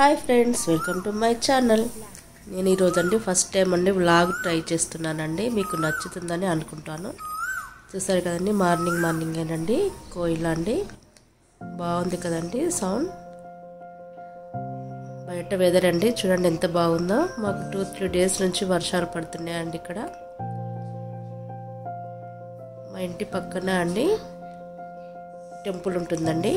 hi friends welcome to my channel నేను ఈరోజు అండి ఫస్ట్ టైం అండి వ్లాగ్ ట్రై చేస్తున్నానండి మీకు నచ్చుతుందని అనుకుంటాను చూసారు కదండి మార్నింగ్ మార్నింగ్ ఏనండి కోయిల అండి బాగుంది కదండి సౌండ్ బయట వెదర్ అండి చూడండి ఎంత బాగుందో మాకు టూ త్రీ డేస్ నుంచి వర్షాలు పడుతున్నాయండి ఇక్కడ మా ఇంటి పక్కన అండి టెంపుల్ ఉంటుందండి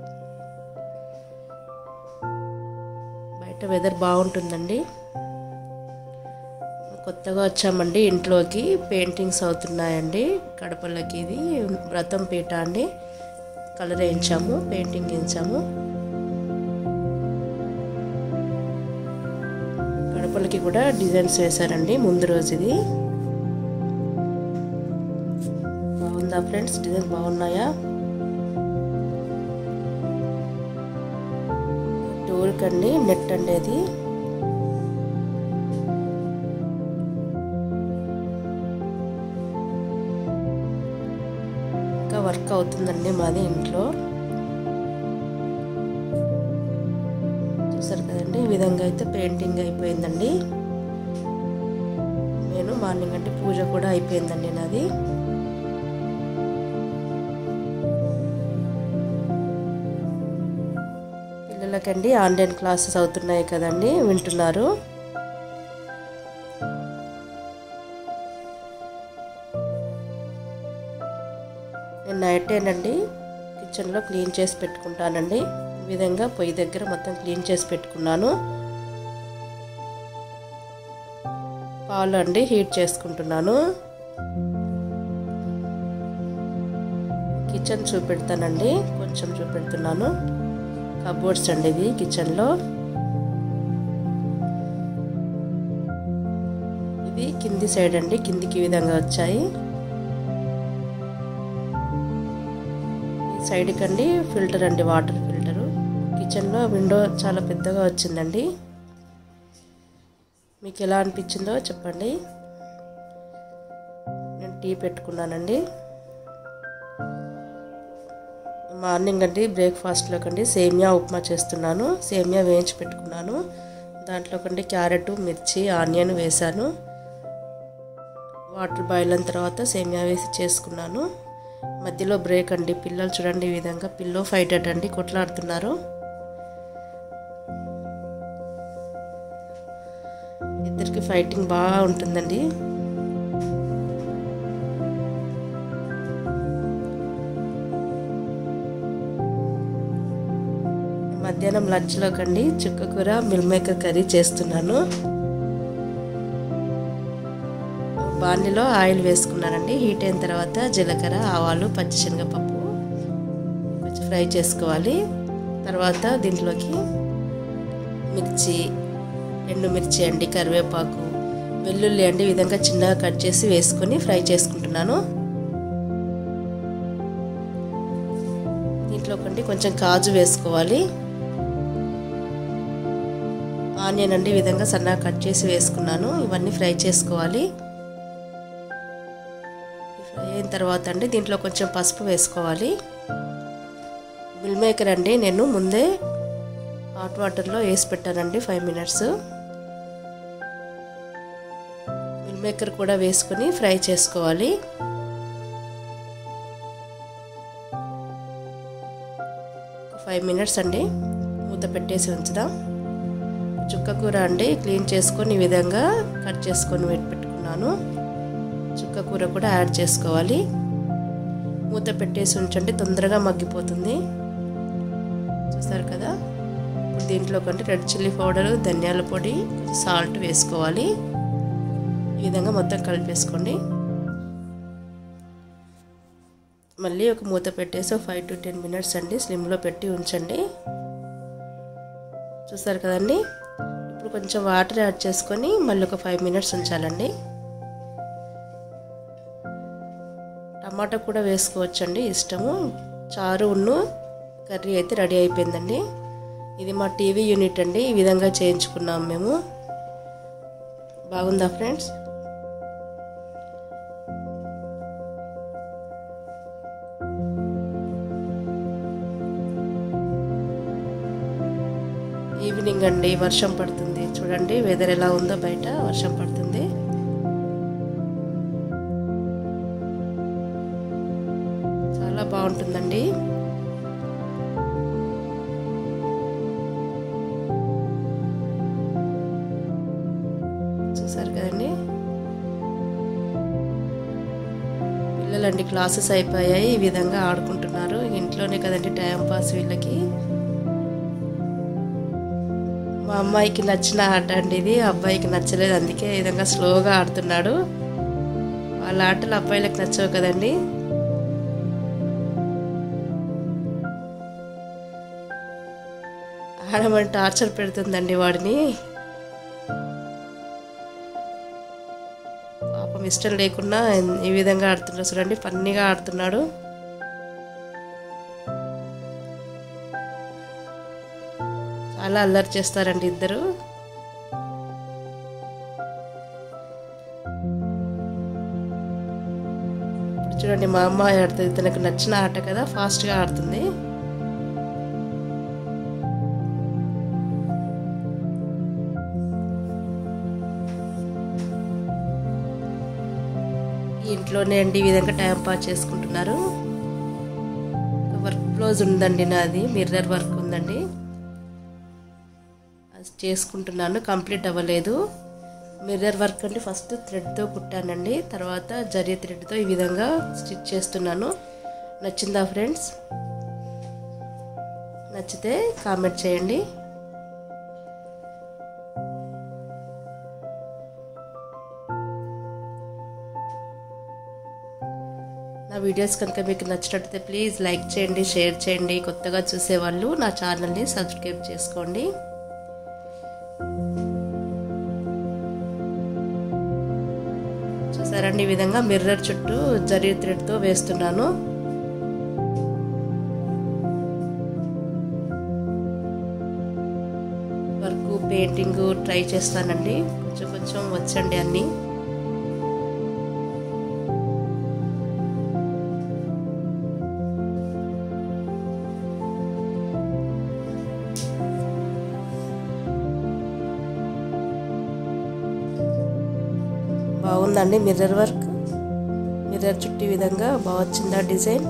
బయట వెదర్ బాగుంటుందండి కొత్తగా వచ్చామండి ఇంట్లోకి పెయింటింగ్స్ అవుతున్నాయండి గడపలకి ఇది వ్రతం పీట అండి కలర్ వేయించాము పెయింటింగ్ వేయించాము గడపలకి కూడా డిజైన్స్ వేశారండి ముందు రోజు ఇది బాగుందా ఫ్రెండ్స్ డిజైన్ బాగున్నాయా డోర్కి అండి నెట్ అండి అది ఇంకా వర్క్ అవుతుందండి మాది ఇంట్లో చూసారు కదండి ఈ విధంగా అయితే పెయింటింగ్ అయిపోయిందండి నేను మార్నింగ్ అంటే పూజ కూడా అయిపోయిందండి నాది పిల్లలకండి ఆన్లైన్ క్లాసెస్ అవుతున్నాయి కదండి వింటున్నారు నేను నైటేనండి కిచెన్లో క్లీన్ చేసి పెట్టుకుంటానండి ఈ విధంగా పొయ్యి దగ్గర మొత్తం క్లీన్ చేసి పెట్టుకున్నాను పాలు అండి హీట్ చేసుకుంటున్నాను కిచెన్ చూపెడతానండి కొంచెం చూపెడుతున్నాను కబోర్డ్స్ అండి ఇవి కిచెన్లో ఇవి కింది సైడ్ అండి కిందికి ఈ విధంగా వచ్చాయి ఈ సైడ్కి అండి ఫిల్టర్ అండి వాటర్ ఫిల్టరు కిచెన్లో విండో చాలా పెద్దగా వచ్చిందండి మీకు ఎలా అనిపించిందో చెప్పండి నేను టీ పెట్టుకున్నానండి మార్నింగ్ అండి బ్రేక్ఫాస్ట్లోకి అండి సేమియా ఉప్మా చేస్తున్నాను సేమియా వేయించి పెట్టుకున్నాను దాంట్లోకండి క్యారెట్ మిర్చి ఆనియన్ వేసాను వాటర్ బాయిల్ అయిన తర్వాత సేమియా వేసి చేసుకున్నాను మధ్యలో బ్రేక్ అండి పిల్లలు చూడండి ఈ విధంగా పిల్లో ఫైట్ అండి కొట్లాడుతున్నారు ఇద్దరికి ఫైటింగ్ బాగా ఉంటుందండి మధ్యాహ్నం లంచ్లో కండి చుక్కకూర మిల్ మేకర్ కర్రీ చేస్తున్నాను బాణలిలో ఆయిల్ వేసుకున్నానండి హీట్ అయిన తర్వాత జీలకర్ర ఆవాలు పచ్చిశనగపప్పు కొంచెం ఫ్రై చేసుకోవాలి తర్వాత దీంట్లోకి మిర్చి ఎండుమిర్చి అండి కరివేపాకు వెల్లుల్లి అండి ఈ విధంగా చిన్నగా కట్ చేసి వేసుకొని ఫ్రై చేసుకుంటున్నాను దీంట్లో కండి కొంచెం కాజు వేసుకోవాలి ఆనియన్ అండి ఈ విధంగా సన్నగా కట్ చేసి వేసుకున్నాను ఇవన్నీ ఫ్రై చేసుకోవాలి ఫ్రై అయిన తర్వాత అండి దీంట్లో కొంచెం పసుపు వేసుకోవాలి మిల్ మేకర్ అండి నేను ముందే హాట్ వాటర్లో వేసి పెట్టానండి ఫైవ్ మినిట్స్ మిల్ మేకర్ కూడా వేసుకొని ఫ్రై చేసుకోవాలి ఫైవ్ మినిట్స్ అండి మూత పెట్టేసి ఉంచుదాం చుక్క కూర అండి క్లీన్ చేసుకొని ఈ విధంగా కట్ చేసుకొని పెట్టుకున్నాను చుక్క కూర కూడా యాడ్ చేసుకోవాలి మూత పెట్టేసి ఉంచండి తొందరగా మగ్గిపోతుంది చూసారు కదా ఇప్పుడు దీంట్లో కంటే రెడ్ చిల్లీ పౌడర్ ధనియాల పొడి కొంచెం సాల్ట్ వేసుకోవాలి ఈ విధంగా మొత్తం కలిపేసుకోండి మళ్ళీ ఒక మూత పెట్టేసి ఫైవ్ టు టెన్ మినిట్స్ అండి స్లిమ్లో పెట్టి ఉంచండి చూసారు కదండి ఇప్పుడు కొంచెం వాటర్ యాడ్ చేసుకొని మళ్ళీ ఒక ఫైవ్ మినిట్స్ ఉంచాలండి టమాటా కూడా వేసుకోవచ్చండి ఇష్టము చారు ఉన్ను కర్రీ అయితే రెడీ అయిపోయిందండి ఇది మా టీవీ యూనిట్ అండి ఈ విధంగా చేయించుకున్నాం మేము బాగుందా ఫ్రెండ్స్ ఈవినింగ్ అండి వర్షం పడుతుంది చూడండి వెదర్ ఎలా ఉందో బయట వర్షం పడుతుంది చాలా బాగుంటుందండి చూసారు కదండి పిల్లలండి క్లాసెస్ అయిపోయాయి ఈ విధంగా ఆడుకుంటున్నారు ఇంట్లోనే కదండి టైం పాస్ వీళ్ళకి మా అమ్మాయికి నచ్చిన ఆట అండి ఇది అబ్బాయికి నచ్చలేదు అందుకే ఈ విధంగా స్లోగా ఆడుతున్నాడు వాళ్ళ ఆటలు అబ్బాయిలకు నచ్చవు కదండి ఆడమని టార్చర్ పెడుతుందండి వాడిని పాపం ఇష్టం లేకుండా ఈ విధంగా ఆడుతున్నాడు చూడండి ఫన్నీగా ఆడుతున్నాడు చాలా అల్లరి చేస్తారండి ఇద్దరు ఇప్పుడు చూడండి మా అమ్మాయి ఆడుతుంది తనకు నచ్చిన ఆట కదా ఫాస్ట్గా ఆడుతుంది ఇంట్లోనే అండి ఈ విధంగా టైం పాస్ చేసుకుంటున్నారు వర్క్ బ్లౌజ్ ఉందండి నాది మిర్రర్ వర్క్ ఉందండి అది చేసుకుంటున్నాను కంప్లీట్ అవ్వలేదు మిర్రర్ వర్క్ అంటే ఫస్ట్ థ్రెడ్తో కుట్టానండి తర్వాత జరీ థ్రెడ్తో ఈ విధంగా స్టిచ్ చేస్తున్నాను నచ్చిందా ఫ్రెండ్స్ నచ్చితే కామెంట్ చేయండి నా వీడియోస్ కనుక మీకు నచ్చినట్లయితే ప్లీజ్ లైక్ చేయండి షేర్ చేయండి కొత్తగా చూసేవాళ్ళు నా ఛానల్ని సబ్స్క్రైబ్ చేసుకోండి చూసారండి ఈ విధంగా మిర్రర్ చుట్టూ జరీ థ్రెడ్తో వేస్తున్నాను వర్క్ పెయింటింగ్ ట్రై చేస్తానండి కొంచెం కొంచెం వచ్చండి అన్నీ బాగుందండి మిర్రర్ వర్క్ మిర్రర్ చుట్టి విధంగా బాగా వచ్చిందా డిజైన్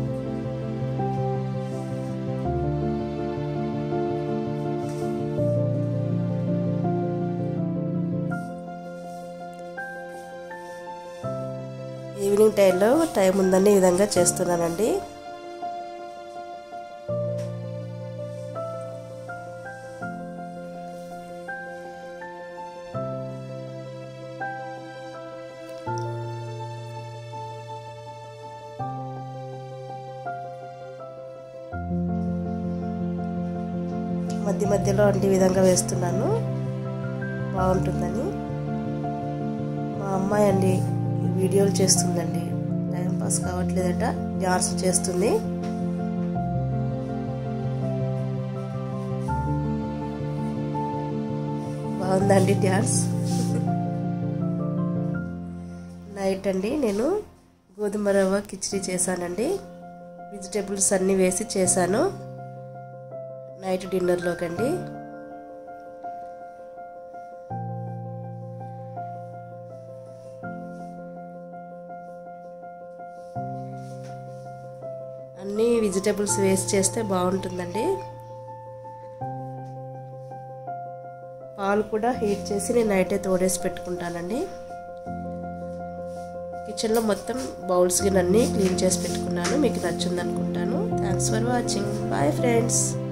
ఈవినింగ్ టైంలో టైం ఉందని ఈ విధంగా చేస్తున్నానండి మధ్య మధ్యలో అంటే ఈ విధంగా వేస్తున్నాను బాగుంటుందని మా అమ్మాయి అండి వీడియోలు చేస్తుందండి టైం పాస్ కావట్లేదట డాన్స్ చేస్తుంది బాగుందండి డ్యాన్స్ నైట్ అండి నేను గోధుమ రవ్వ కిచిడి చేశానండి వెజిటేబుల్స్ అన్నీ వేసి చేశాను నైట్ డిన్నర్లోకి అండి అన్ని వెజిటేబుల్స్ వేస్ట్ చేస్తే బాగుంటుందండి పాలు కూడా హీట్ చేసి నేను నైటే తోడేసి పెట్టుకుంటానండి కిచెన్లో మొత్తం బౌల్స్ గిన్నె క్లీన్ చేసి పెట్టుకున్నాను మీకు నచ్చింది అనుకుంటాను thanks for watching bye friends